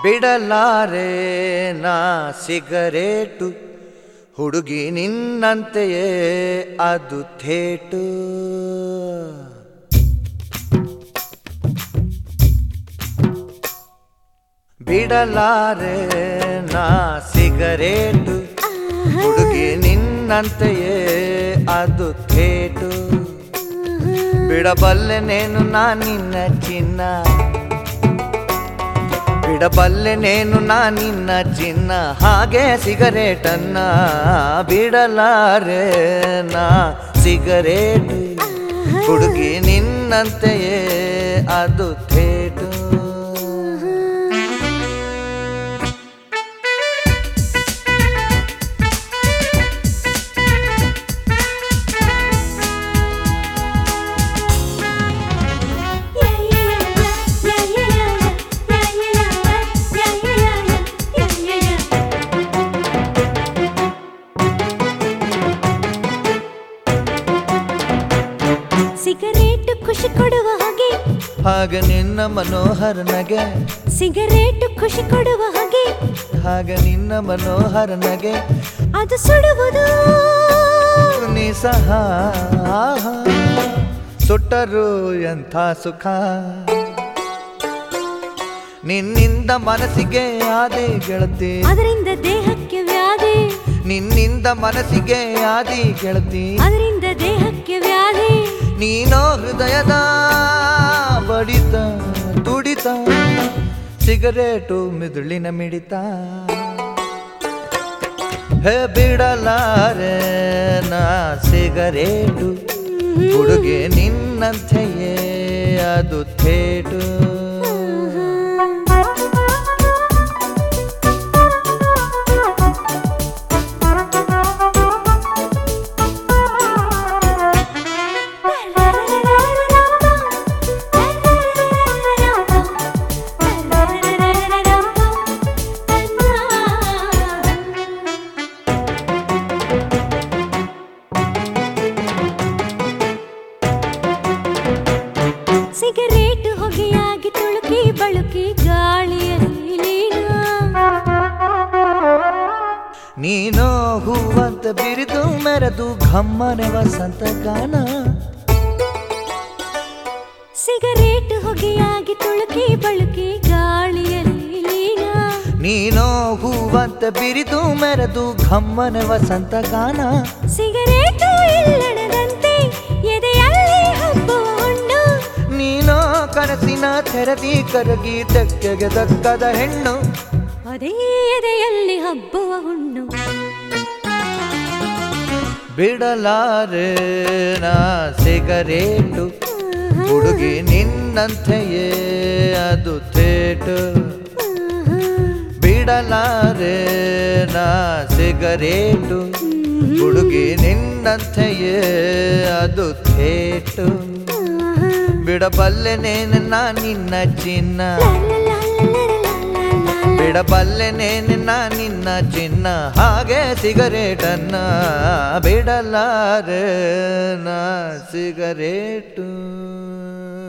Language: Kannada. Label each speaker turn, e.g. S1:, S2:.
S1: ಬಿಡಲಾರೆ ನಾ ಸಿಗರೇಟು ಹುಡುಗಿ ನಿನ್ನಂತೆಯೇ ಅದು ಥೇಟು ಬಿಡಲಾರೆ ನಾ ಸಿಗರೇಟು ಹುಡುಗಿ ನಿನ್ನಂತೆಯೇ ಅದು ಥೇಟು ಬಿಡಬಲ್ಲೆನೇನು ನಾ ನಿನ್ನ ಚಿನ್ನ ಬಿಡಬಲ್ಲೆನೇನು ನಾ ನಿನ್ನ ಚಿನ್ನ ಹಾಗೆ ಸಿಗರೇಟನ್ನ ಬಿಡಲಾರೆ ನಾ ಸಿಗರೇಟು ಹುಡುಗಿ ನಿನ್ನಂತೆಯೇ ಅದು ಥೇಟು
S2: ಸಿಗರೇಟ್ ಖುಷಿ ಕೊಡುವ ಹಾಗೆ
S1: ಹಾಗೆ ನಿನ್ನ ಮನೋಹರ ನಗೆ
S2: ಸಿಗರೇಟ್ ಖುಷಿ ಕೊಡುವ ಹಾಗೆ
S1: ಹಾಗೆ ನಿನ್ನ ಮನೋಹರ ನಗೆ
S2: ಅದು ಸುಡುವುದು
S1: ನೀ ಸಹ ಆಹಾ, ಸುಟ್ಟರು ಎಂಥ ಸುಖ ನಿನ್ನಿಂದ ಮನಸ್ಸಿಗೆ ಆದಿ ಗೆಳತಿ
S2: ಅದರಿಂದ ದೇಹಕ್ಕೆ ವ್ಯಾಧಿ
S1: ನಿನ್ನಿಂದ ಮನಸ್ಸಿಗೆ ಆದಿ ಗೆಳತಿ
S2: ಅದರಿಂದ ದೇಹಕ್ಕೆ ವ್ಯಾಧಿ
S1: ನೀನೋ ಹೃದಯದ ಬಡಿತ ತುಡಿತ ಸಿಗರೇಟು ಮಿದುಳಿನ ಮಿಡಿತ ಹೇ ಬಿಡಲಾರೆ ನಾ ಸಿಗರೇಟು ಹುಡುಗಿ ನಿನ್ನಂತೆಯೇ ಅದು ಥೇಟು
S2: ಸಿಗರೇಟ್ ಹೊಗೆಯಾಗಿ ತುಳುಕಿ ಬಳುಕಿ ಗಾಳಿಯಲ್ಲಿ ಲೀನ
S1: ನೀನೋ ಹೂವಂತ ಬಿರಿದು ಮೆರೆದು ಘಮ್ಮನೆ ವಸಂತ ಗಾನ
S2: ಸಿಗರೇಟ್ ಹೊಗೆಯಾಗಿ ತುಳುಕಿ ಬಳುಕಿ ಗಾಳಿಯಲ್ಲಿ ಲೀನ
S1: ನೀನೋ ಹೂವಂತ ಬಿರಿದು ಮೆರೆದು ಘಮ್ಮನೆ ವಸಂತ ಗಾನ
S2: ಸಿಗರೇಟು ಇಲ್ಲಡದಂತೆ ಎದೆಯಲ್ಲಿ ಹಬ್ಬುವ ಹುಣ್ಣು
S1: ನೀನೋ ಕನಸಿನ ತೆರದಿ ಕರಗಿ ತೆಕ್ಕೆಗೆ ದಕ್ಕದ ಹೆಣ್ಣು
S2: ಅದೇ ಎದೆಯಲ್ಲಿ ಹಬ್ಬುವ ಹುಣ್ಣು
S1: ಬಿಡಲಾರೆ ನಾ ಸಿಗರೇಟು ಹುಡುಗಿ ನಿನ್ನಂತೆಯೇ ಅದು ಥೇಟು ಬಿಡಲಾರೆ ನಾ ಸಿಗರೇಟು ಹುಡುಗಿ ನಿನ್ನಂತೆಯೇ ಅದು ಥೇಟು ಬಿಡಬಲ್ಲೆನೇನು ನಾ ನಿನ್ನ ಚಿನ್ನ ಬಿಡಬಲ್ಲೆನೇನು ನಾ ನಿನ್ನ ಚಿನ್ನ ಹಾಗೆ ಸಿಗರೇಟನ್ನ ಬಿಡಲಾರೆ ನಾ ಸಿಗರೇಟು